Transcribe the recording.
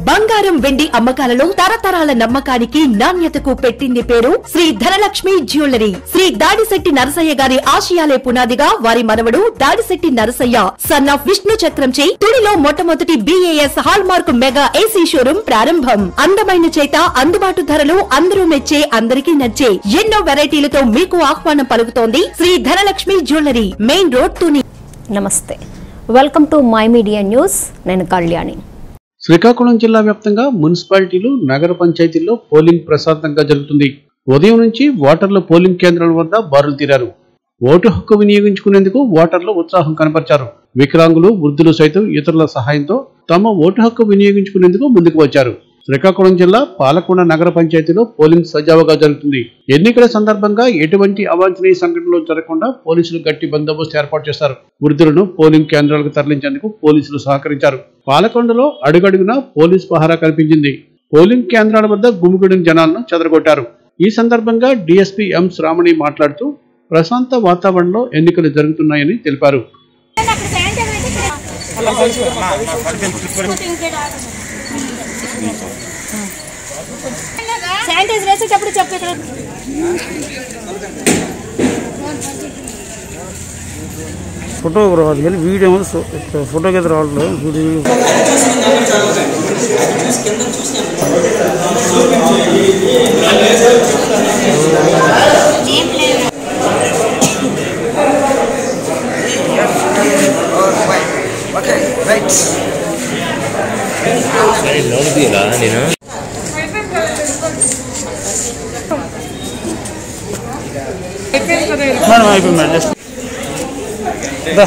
బంగారం వెండి అమ్మకాలలో తరతరాల నమ్మకానికి నాణ్యతకు పెట్టింది పేరు శ్రీ ధనలక్ష్మి జ్యువెలరీ శ్రీ దాడిశెట్టి నరసయ్య గారి ఆశయాలే పునాదిగా వారి మనవడు దాడిశెట్టి నరసయ్య సన్ ఆఫ్ విష్ణు చక్రంచే తుడిలో మొట్టమొదటి BAS hallmark mega AC showroom ప్రారంభం అందమైన చేత అందుబాటు ధరలు అందరూ మెచ్చే అందరికీ నచ్చే ఎన్నో వెరైటీలతో మీకు ఆహ్వానం పలుకుతోంది Shri Dhanalakshmi jewellery main road Tuni నమస్తే welcome to my media news నేను కళ్యాణి శ్రీకాకుళం జిల్లా వ్యాప్తంగా మున్సిపాలిటీలు నగర పంచాయతీల్లో పోలింగ్ ప్రశాంతంగా జరుగుతుంది ఉదయం నుంచి ఓటర్లు పోలింగ్ కేంద్రాల వద్ద బారులు తీరారు ఓటు హక్కు వినియోగించుకునేందుకు ఓటర్లు ఉత్సాహం కనపరిచారు వికలాంగులు వృద్ధులు సైతం ఇతరుల సహాయంతో తమ ఓటు హక్కు వినియోగించుకునేందుకు ముందుకు వచ్చారు శ్రీకాకుళం జిల్లా పాలకొండ నగర పంచాయతీలో పోలింగ్ సజావుగా జరుగుతుంది ఎన్నికల సందర్భంగా ఎటువంటి అవాంఛనీయ సంఘటనలు జరగకుండా పోలీసులు గట్టి బందోబస్తు ఏర్పాటు చేశారు వృద్ధులను పోలింగ్ కేంద్రాలకు తరలించేందుకు పోలీసులు సహకరించారు పాలకొండలో అడుగడుగునా పోలీస్ పహారా కనిపించింది పోలింగ్ కేంద్రాల వద్ద గుమిగూడిన జనాలను చెదరగొట్టారు ఈ సందర్భంగా డీఎస్పీ ఎం శ్రామణి మాట్లాడుతూ ప్రశాంత వాతావరణంలో ఎన్నికలు జరుగుతున్నాయని తెలిపారు శానిటైజర్ వేసేటప్పుడు చెప్పు ఇక్కడ ఫోటోకి రావాలి కానీ వీడియో ఏమో సో- ఫోటోకి అయితే రావట్లేదు వీడియో నేను మేడం అయిపోయింది మేడం జస్ట్ దా.